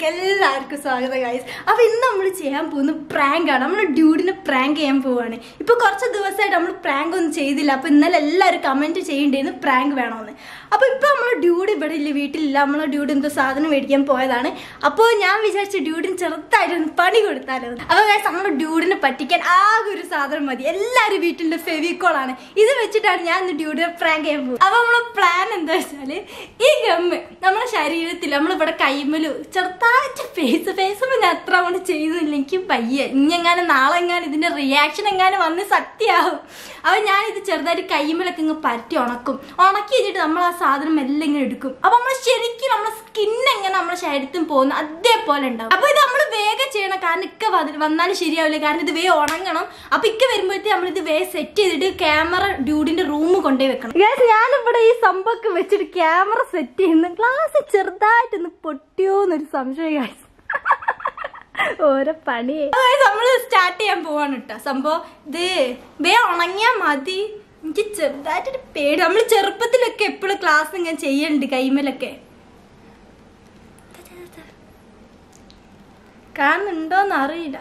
എല്ലാവർക്കും സ്വാഗതം ഗൈസ് അപ്പൊ ഇന്ന് നമ്മൾ ചെയ്യാൻ പോകുന്ന പ്രാങ്ക് ആണ് നമ്മൾ ഡ്യൂഡിനെ പ്രാങ്ക് ചെയ്യാൻ പോവാണ് ഇപ്പൊ കുറച്ച് ദിവസമായിട്ട് നമ്മൾ പ്രാങ്ക് ഒന്നും ചെയ്തില്ല അപ്പൊ ഇന്നലെ എല്ലാവരും കമന്റ് ചെയ്യേണ്ടിയിരുന്നു പ്രാങ്ക് വേണമെന്ന് അപ്പൊ ഇപ്പൊ നമ്മൾ ഡ്യൂഡ് ഇവിടെ ഇല്ല വീട്ടിലില്ല നമ്മൾ ഡ്യൂഡ് എന്തോ സാധനം മേടിക്കാൻ പോയതാണ് അപ്പോൾ ഞാൻ വിചാരിച്ചു ഡ്യൂഡിന് ചെറുതായിട്ടൊന്ന് പണി കൊടുത്താലോ അപ്പൊ ഗൈസ് നമ്മൾ ഡ്യൂഡിനെ പറ്റിക്കാൻ ആകെ ഒരു സാധനം മതി എല്ലാവരും വീട്ടിലെ ഫെവിക്കോൾ ആണ് ഇത് വെച്ചിട്ടാണ് ഞാൻ ഇന്ന് ഡ്യൂഡിനെ പ്രാങ്ക് ചെയ്യാൻ പോകുന്നത് അപ്പൊ നമ്മളെ പ്ലാൻ എന്താ വെച്ചാല് ഈ ഗമ്മ് നമ്മുടെ ശരീരത്തിൽ നമ്മളിവിടെ കൈമല് ചെറുതായിട്ട് ഫേസ് ഫേസ് ഞാൻ അത്ര കൊണ്ട് ചെയ്യുന്നില്ല എനിക്ക് പയ്യ ഇനിയെങ്ങാനും നാളെ എങ്ങാനും ഇതിന്റെ റിയാക്ഷൻ എങ്ങാനും വന്ന് സത്യമാവും അപ്പൊ ഞാൻ ഇത് ചെറുതായിട്ട് കൈമലൊക്കെ ഇങ്ങ് പറ്റി ഉണക്കും ഉണക്കി വെച്ചിട്ട് നമ്മൾ ആ സാധനം എല്ലാം ഇങ്ങനെ എടുക്കും അപ്പൊ നമ്മൾ ശരിക്കും നമ്മുടെ സ്കിൻ എങ്ങനെ നമ്മുടെ ശരീരത്തിൽ പോകുന്നു അതേപോലെ ഉണ്ടാവും അപ്പൊ ഇത് നമ്മൾ വേഗം ചെയ്യണം കാരണം ഇക്ക വന്ന- വന്നാലും ശരിയാവില്ല കാരണം ഇത് വേഗം ഉണങ്ങണം അപ്പൊ ഇക്ക വരുമ്പോഴത്തേക്ക് നമ്മൾ ഇത് വേഗം സെറ്റ് ചെയ്തിട്ട് ക്യാമറ ഡ്യൂഡിന്റെ റൂം കൊണ്ടുപോയി വെക്കണം ഞാനിവിടെ ഈ സംഭവമൊക്കെ വെച്ചിട്ട് ക്യാമറ സെറ്റ് ചെയ്യുന്നു ഗ്ലാസ് ചെറുതായിട്ടൊന്ന് പൊട്ടിയോന്നൊരു സംശയം guys. ഓരോ പണി നമ്മള് സ്റ്റാർട്ട് ചെയ്യാൻ പോവാണ് കേട്ടോ സംഭവം ഇത് വേ ഉണങ്ങിയാ മതി എനിക്ക് ചെറുതായിട്ടൊരു പേടി നമ്മൾ ചെറുപ്പത്തിലൊക്കെ എപ്പോഴും ക്ലാസ് ഇങ്ങനെ ചെയ്യലുണ്ട് കൈമലൊക്കെ കാണുന്നുണ്ടോന്ന് അറിയില്ല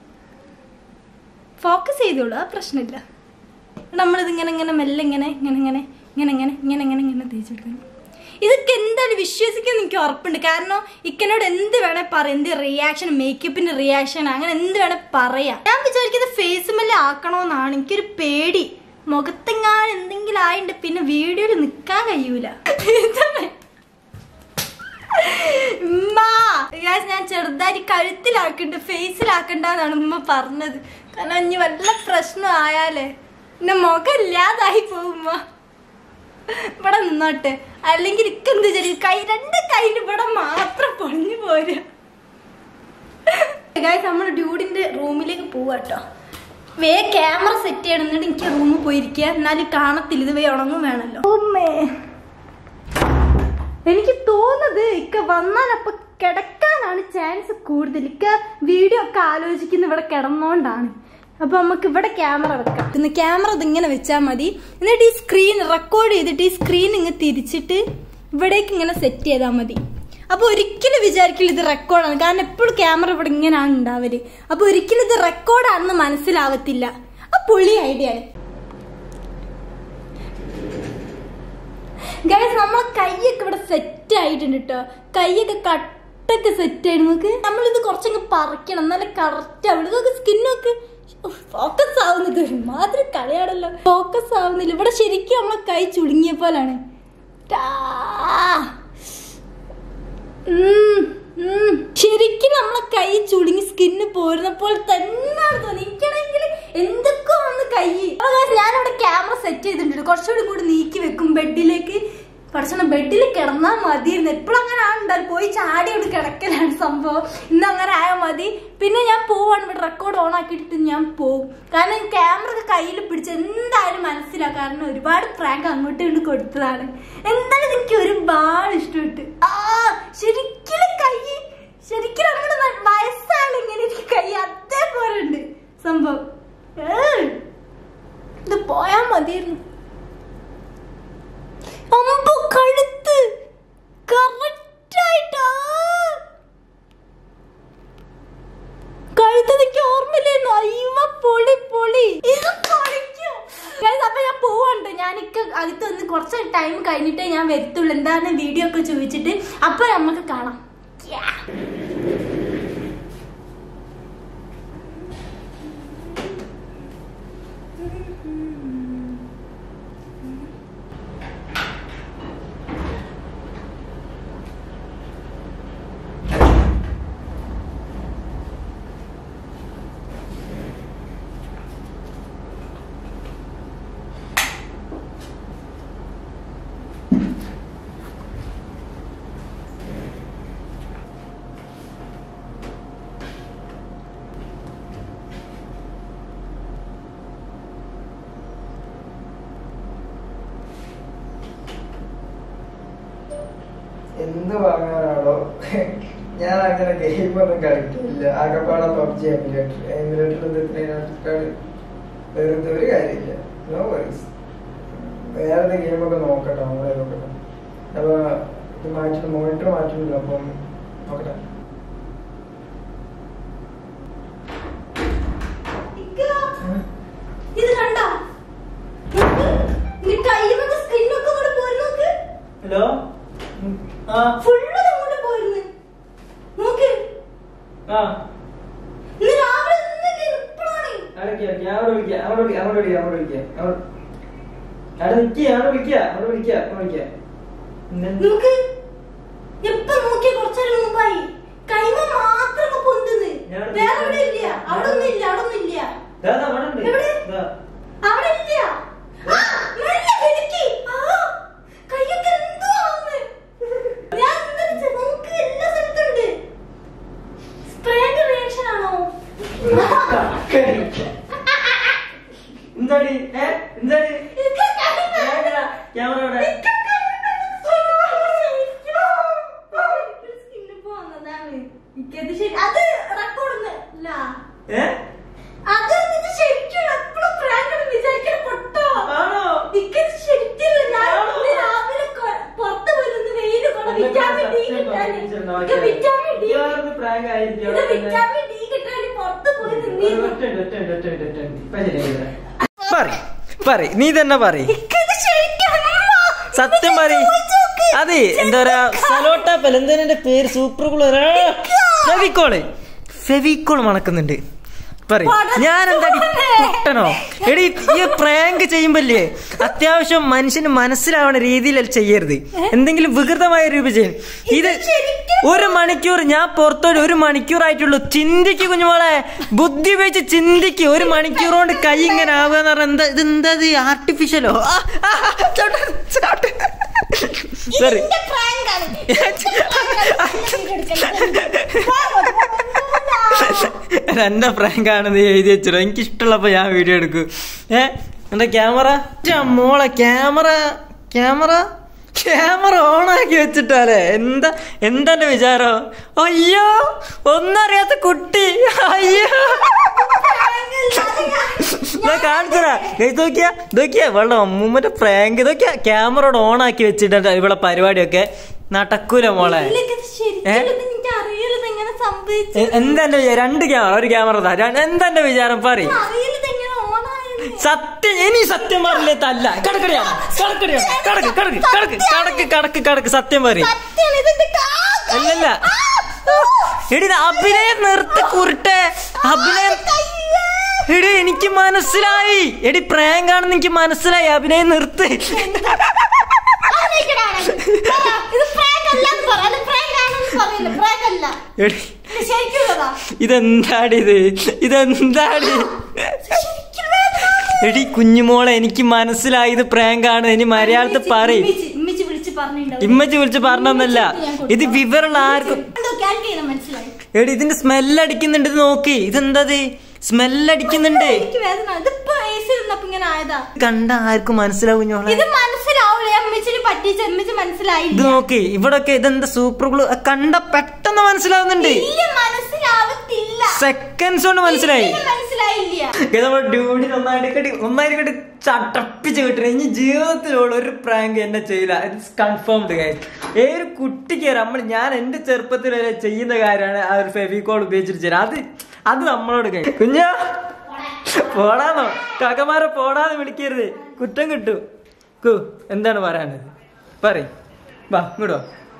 ഫോക്കസ് ചെയ്തോളൂ ആ പ്രശ്നമില്ല നമ്മളിത് ഇങ്ങനെ ഇങ്ങനെ മെല്ലെ ഇങ്ങനെ ഇങ്ങനെ ഇങ്ങനെ ഇങ്ങനെ ഇങ്ങനെ ഇങ്ങനെ ഇങ്ങനെ ഇങ്ങനെ തേച്ചെടുക്കുന്നു ഇതൊക്കെ എന്തായാലും വിശ്വസിക്കാൻ എനിക്ക് ഉറപ്പുണ്ട് കാരണം ഇക്കനോട് എന്ത് വേണേ പറയാം എന്ത് റിയാക്ഷൻ മേക്കപ്പിന്റെ റിയാക്ഷൻ അങ്ങനെ എന്ത് വേണേ പറയാം ഞാൻ വിചാരിക്കുന്നത് ഫേസ് മെല്ലെ ആക്കണോന്നാണ് എനിക്കൊരു പേടി മുഖത്തെങ്ങാൻ എന്തെങ്കിലും ആയിണ്ട് പിന്നെ വീഡിയോയിൽ നിൽക്കാൻ കഴിയൂല ഇതാണ്. ഉമ്മ Guys, ഞാൻ ചെറുതായിട്ട് കഴുത്തിലാക്കണ്ട് ഫേസിലാക്കണ്ടെന്നാണ് ഉമ്മ പറഞ്ഞത് കാരണം ഇനി വല്ല പ്രശ്നം ആയാലേ എന്റെ മുഖം ഇല്ലാതായി പോകുമ്മ ഇവിടെ നിന്നോട്ടെ അല്ലെങ്കിൽ ഇക്കെന്ത് ചെറിയ കൈ രണ്ട് കൈൻ്റെ ഇവിടെ മാത്രം പൊളിഞ്ഞു പോരാ ഗായ്സ് നമ്മൾ ഡ്യൂഡിന്റെ റൂമിലേക്ക് പോവാട്ടോ വേ ക്യാമറ സെറ്റ് ചെയ്യണം എന്നിട്ട് എനിക്ക് റൂമിൽ പോയിരിക്കുക എന്നാലും കാണത്തില്ല ഇത് വേ ഉണങ്ങും വേണമല്ലോ ഉമ്മേ എനിക്ക് തോന്നുന്നത് ഇക്ക വന്നാൽ അപ്പൊ കിടക്കാനാണ് ചാൻസ് കൂടുതൽ ഇക്ക വീഡിയോ ഒക്കെ ആലോചിക്കുന്ന ഇവിടെ കിടന്നോണ്ടാണ് അപ്പൊ നമുക്ക് ഇവിടെ ക്യാമറ വെക്കാം ഇന്ന് ക്യാമറ ഇതിങ്ങനെ വെച്ചാൽ മതി എന്നിട്ട് ഈ സ്ക്രീൻ റെക്കോർഡ് ചെയ്തിട്ട് ഈ സ്ക്രീൻ ഇങ്ങ് തിരിച്ചിട്ട് ഇവിടേക്ക് ഇങ്ങനെ സെറ്റ് ചെയ്താൽ മതി അപ്പൊ ഒരിക്കലും വിചാരിക്കില്ല ഇത് റെക്കോർഡാണ് കാരണം എപ്പോഴും ക്യാമറ ഇവിടെ ഇങ്ങനെയാണ് ഉണ്ടാവല് അപ്പൊ ഒരിക്കലും ഇത് റെക്കോർഡാണെന്ന് മനസ്സിലാവത്തില്ല ആ പൊളി ഐഡിയ ആണ് ഗൈസ് നമ്മളെ കൈയൊക്കെ ഇവിടെ സെറ്റ് ആയിട്ടുണ്ട് കേട്ടോ കൈയൊക്കെ കട്ടൊക്കെ സെറ്റ് ആയിട്ട് നോക്ക് നമ്മളിത് കുറച്ചങ്ങ് പറിക്കണം നല്ല കറക്റ്റ് ആവുള്ളൂ ഇതൊക്കെ സ്കിന്നൊക്കെ ഫോക്കസ് ആവുന്നത് ഒരുമാതിരി കളിയാണല്ലോ ഫോക്കസ് ആവുന്നില്ല ഇവിടെ ശരിക്കും നമ്മളെ കൈ ചുളുങ്ങിയ പോലാണ് ടാ. ഉം, ഉം. ശരിക്കും നമ്മളെ കൈ ചുളുങ്ങി സ്കിന്ന് പോരുന്നപ്പോൾ തന്നെയാണ് തോന്നി എനിക്കാണെങ്കിൽ എന്തൊക്കെ വന്ന് കൈ അപ്പൊ guys, ഞാനിവിടെ ക്യാമറ സെറ്റ് ചെയ്തിട്ടുണ്ട് കുറച്ചുകൂടി കൂടി നീക്കി വെക്കും ബെഡിലേക്ക് പഠിച്ചോണം ബെഡിൽ കിടന്നാൽ മതിയായിരുന്നു എപ്പോഴും അങ്ങനെ ആളുണ്ടാവും പോയി ചാടി അവിടെ കിടക്കലാണ് സംഭവം ഇന്ന് അങ്ങനെ ആയാൽ മതി പിന്നെ ഞാൻ പോവാണ് ഇവിടെ റെക്കോർഡ് ഓൺ ആക്കിയിട്ട് ഞാൻ പോവും കാരണം ക്യാമറ ഒക്കെ കയ്യിൽ പിടിച്ച് എന്തായാലും മനസ്സിലാവും കാരണം ഒരുപാട് പ്രാങ്ക് അങ്ങോട്ടും ഇങ്ങോട്ട് കൊടുത്തതാണ് എന്തായാലും എനിക്ക് ഒരുപാട് ഇഷ്ടപ്പെട്ടു ആ ശരിക്കും കൈ ശരിക്കും നമ്മുടെ വയസ്സായാലും ഇങ്ങനെ എനിക്ക് കൈ അതേപോലെ ഉണ്ട് സംഭവം ഏയ്. ഇത് പോയാ മതിയായിരുന്നു അമ്പോ കഴുത്ത് കറക്റ്റ് ആയിട്ടാ കഴുത്ത് എനിക്ക് ഓർമ്മയില്ലായിരുന്നു അയ്യോ പൊളി പൊളി ഇത് പൊളിക്കും Guys, അപ്പൊ ഞാൻ പോവാണ്ട് ഞാനിക്ക് അകത്ത് വന്ന് കുറച്ച് ടൈം കഴിഞ്ഞിട്ടേ ഞാൻ വരത്തുള്ളൂ എന്താണ് വീഡിയോ ഒക്കെ ചോദിച്ചിട്ട് അപ്പൊ നമുക്ക് കാണാം Yeah. എന്ത് വാങ്ങാനാണോ ഞാൻ അങ്ങനെ ഗെയിം ഒന്നും കളിക്കില്ല ആകപ്പാടെ പബ്ജി എമുലേറ്റർ എമുലേറ്ററിൽ വെറുതെ ഒരു കാര്യമില്ല നോ വറീസ് വേറെ ഗെയിമൊക്കെ നോക്കട്ടെ നമ്മളെ നോക്കട്ടെ അപ്പൊ ഇത് മാറ്റുന്നു മോണിറ്റർ മാറ്റുന്നില്ല അപ്പം നോക്കട്ടെ ഇറക്കി ഇറക്കി അവിടെ വിളിക്കുക അവിടെ വിളിക്കുക അവിടെ വിളിക്കുക അവിടെ വിളിക്കുക അവിടെ അവിടെ നിൽക്കുക അവിടെ വിളിക്കുക അവിടെ വിളിക്കുക അവിടെ വിളിക്കുക ഇന്ന് നമുക്ക് എപ്പോ നോക്കിയ കുറച്ചേരം മുമ്പായി കൈമ മാത്രം അങ്ങ് പൊന്തുന്ന് ഞാൻ- വേറെ എവിടെ ഇല്ല അവിടെ ഒന്നും ഇല്ല അവിടെ ഒന്നും ഇല്ല ദാ, ദാ, അവിടെ ഉണ്ട്. എവിടെ? ദാ. അവിടെ ഇല്ല ആ, നല്ല വെളുക്കി. ആ, കൈയൊക്കെ എന്തോ ആവുന്ന്. ഞാൻ എന്താ വെച്ചാ, നമുക്ക് എല്ലാ സ്ഥലത്തും ഉണ്ട്. സ്പ്രേന്റെ reaction ആണോ? എന്താടി ഏ എന്താടി ഇതൊക്കെ കൈമ. ക്യാമറ എവിടെ എനിക്കൊരു skin ഇപ്പൊ വന്നതാണ്. എനിക്കത് ശരി- അത് record ഒന്നും അല്ല. ഏ അത് ഇത് ശരിക്കും എപ്പോഴും prank ആണ് വിചാരിക്കണ പൊട്ടോ. ആണോ എനിക്കത് ശരിക്കും ഞാൻ ഇന്ന് രാവിലെ കൊ- പുറത്ത് പോയിരുന്നു വെയില് കൊണ്ട് വിറ്റാമിൻ ഡി കിട്ടാന്. ഇത് വിറ്റാമിൻ ഡി പ്രാങ്ക് ആയിരിക്കും ഇത് വിറ്റാമിൻ ഡി കിട്ടാൻ പുറത്ത് പോയി നിന്നിരുന്നു പറ നീ തന്നെ പറ എനിക്കത് ശരിക്കും സത്യം പറ അതെ എന്താ പറയാ സലോട്ടാപ്പൽ എന്താ എന്റെ പേര് സൂപ്പർ കൂളർ ഫെവിക്കോള് ഫെവിക്കോൾ മണക്കുന്നുണ്ട് പറ ഞാൻ എന്താടി പൊട്ടനോ എടി ഈ പ്രാങ്ക് ചെയ്യുമ്പല്ലേ അത്യാവശ്യം മനുഷ്യന് മനസ്സിലാവണ രീതിയിൽ ചെയ്യരുത് എന്തെങ്കിലും വികൃതമായ രൂപ ചെയ്യും ഇത് ഒരു മണിക്കൂർ ഞാൻ പുറത്തോട്ട് ഒരു മണിക്കൂറായിട്ടുള്ളൂ ചിന്തിക്ക് കുഞ്ഞുമോളെ ബുദ്ധി ഉപയോഗിച്ച് ചിന്തിക്ക് ഒരു മണിക്കൂർ കൊണ്ട് കൈ ഇങ്ങനെ ആവുക എന്ന് പറഞ്ഞാൽ എന്താ ഇത് എന്താ ഇത് ആർട്ടിഫിഷ്യലോ സോറി ഇതിന്റെ prank ആണ്. എന്റെ പ്രാങ്ക് ആണെന്ന് എഴുതി വെച്ചോ എനിക്ക് ഇഷ്ടമുള്ളപ്പോ ഞാൻ വീഡിയോ എടുക്കും ഏ എന്റെ ക്യാമറ മോളെ ക്യാമറ ക്യാമറ ക്യാമറ ഓണാക്കി വെച്ചിട്ടാലേ എന്താ എന്താ എന്റെ വിചാരോ അയ്യോ ഒന്നറിയാത്ത കുട്ടി അയ്യോ ഞാൻ കാണിച്ചതാ നോക്കിയാ നോക്കിയാ വെള്ളം അമ്മൂമ്മന്റെ പ്രാങ്ക് ഇതൊക്കെ ക്യാമറ ഓൺ ആക്കി വെച്ചിട്ടുണ്ട് ഇവിടെ പരിപാടിയൊക്കെ നടക്കൂല മോളെ ഇതിലൊക്കെ ശരിക്കും ഏ? ഇത് എനിക്ക് അറിയില്ല ഇത് എങ്ങനെ സംഭവിച്ചു എ- എന്താ എന്റെ വിചാരം രണ്ട് ക്യാമറ ഒരു ക്യാമറ താ ര- എന്താ എന്റെ വിചാരം പറയും അറിയില്ല ഇത് എങ്ങനെ ഓണായെന്ന് സത്യം ഇനി സത്യം പറഞ്ഞില്ലേ തല്ല കടക്കടിയാണ് കടക്കടിയാണ് കടക്ക് കടക്ക് കടക്ക് കടക്ക് കടക്ക് കടക്ക് സത്യം പറയും സത്യം ഇതിന്റെ കാ- അല്ലല്ല എടി ഇത് അഭിനയം നിർത്തി കുരുട്ടെ അഭിനയം എടി എനിക്ക് മനസ്സിലായി എടി പ്രാങ്ക് ആണെന്ന് എനിക്ക് മനസ്സിലായി അഭിനയം നിർത്ത് അഭിനയിക്കടാണ്. പറ, ഇത് prank അല്ലാന്ന് പറ. അത് prank ആണെന്ന് പറയില്ല. prank അല്ല. എടി ഇത് ശരിക്കുള്ളതാ. ഇതെന്താടി ഇത് ഇതെന്താടി ശരിക്കും വേദന. എടി കുഞ്ഞുമോളെ എനിക്ക് മനസ്സിലായി ഇത് പ്രാങ്ക് ആണ് ഇനി മലയാളത്തിൽ പറയും ഇമ്മിച്ചി- ഇമ്മിച്ചി വിളിച്ച് പറഞ്ഞിട്ടുണ്ടാവും. ഇമ്മച്ചി വിളിച്ച് പറഞ്ഞൊന്നല്ല ഇത് വിവരമുള്ള ആർക്കും എന്തോ calculate ചെയ്താ മനസ്സിലായി. എടി ഇതിന്റെ സ്മെല്ല് അടിക്കുന്നുണ്ട് ഇത് നോക്കി ഇതെന്തത് സ്മെല്ല് അടിക്കുന്നുണ്ട് എനിക്ക് വേദന ഇതിപ്പോ AC ഇരുന്നപ്പോ ഇങ്ങനെ ആയതാ കണ്ട ആർക്കും മനസ്സിലാവും കുഞ്ഞോളെ ഇത് മനസ്സിലാവൂല അമ്മച്ചിന് പറ്റിച്ച് അമ്മച്ചി ഇത് മനസ്സിലായില്ല നോക്കി ഇവിടൊക്കെ ഇതെന്താ സൂപ്പർ ഗ്ലൂ കണ്ട പെട്ടെന്ന് മനസ്സിലാവുന്നുണ്ട് ഇല്ല മനസ്സിലാവത്തില്ല സെക്കൻഡ്സ് കൊണ്ട് മനസ്സിലായി ഇതിന് മനസ്സിലായില്ല ഇത് നമ്മുടെ ഡ്യൂഡിന് ഒന്നായിട്ട് കെട്ടി ഒന്നായിട്ട് കെട്ടി ചട്ടപ്പിച്ച് കിട്ടണം ഇനി ജീവിതത്തിലുള്ള ഒരു പ്രാങ്ക് എന്നെ ചെയ്യില്ല ഇറ്റ്സ് കൺഫേംഡ് കാര്യം ഏതൊരു കുട്ടിക്ക് നമ്മൾ ഞാൻ എന്റെ ചെറുപ്പത്തിൽ വരെ ചെയ്യുന്ന കാര്യമാണ് ആ ഒരു ഫെവിക്കോൾ ഉപയോഗിച്ചിട്ട് ചെയ്യാൻ അത് അത് നമ്മളോട് കഴിയും കുഞ്ഞാ പോടാന്നോ കാക്കമാരെ പോടാന്ന് വിളിക്കരുത് കുറ്റം കിട്ടും കു എന്താണ് പറയാനുള്ളത് പറയ് വാ ഇങ്ങോട്ടോ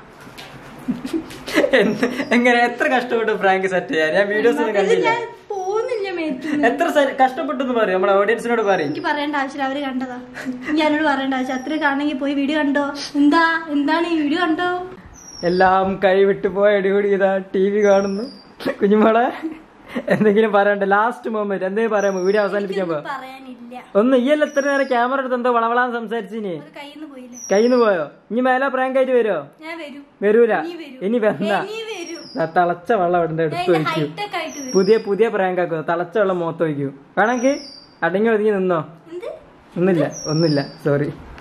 എന്ത് എങ്ങനെ എത്ര കഷ്ടപ്പെട്ടു പ്രാങ്ക് സെറ്റ് ചെയ്യാൻ ഞാൻ വീഡിയോസ് ഒന്നും കണ്ടില്ല ഞാൻ പോകുന്നില്ല മേത്ത് എത്ര സെ- കഷ്ടപ്പെട്ടു എന്ന് പറയും നമ്മുടെ ഓഡിയൻസിനോട് പറയും എനിക്ക് പറയേണ്ട ആവശ്യമില്ല അവര് കണ്ടതാ ഞാനോട് പറയേണ്ട ആവശ്യം അത്ര കാണണമെങ്കിൽ പോയി വീഡിയോ കണ്ടോ എന്താ എന്താണ് ഈ വീഡിയോ കണ്ടോ എല്ലാം കൈവിട്ട് പോയ അടികൂടി ഇതാ ടി വി കാണുന്നു കുഞ്ഞുമോളെ എന്തെങ്കിലും പറയണ്ട ലാസ്റ്റ് മൊമെന്റ് എന്തെങ്കിലും പറയാമോ വീഡിയോ അവസാനിപ്പിക്കാൻ പോ എനിക്കൊന്നും പറയാനില്ല ഒന്ന് ഈ എത്ര നേരം ക്യാമറ എടുത്ത് എന്തോ വളവളാന്ന് സംസാരിച്ചിനി അത് കയ്യിൽ നിന്ന് പോയില്ലേ കയ്യിന്ന് പോയോ ഇനി മേലെ പ്രാങ്ക് ആയിട്ട് വരുമോ ഞാൻ വരും വരൂല ഇനി വരും. ഇനി വന്ന ഇനി വരും തളച്ച വെള്ളം അവിടെ എടുത്ത് ഞാൻ ഒഴിക്കൂ ഹൈടെക് ആയിട്ട് വരും പുതിയ പുതിയ പ്രാങ്ക് ആക്കുന്നു തളച്ച വെള്ളം മുഖത്ത് ഒഴിക്കൂ വേണമെങ്കിൽ അടങ്ങി ഒതുങ്ങി നിന്നോ എന്ത് ഒന്നില്ല ഒന്നില്ല സോറി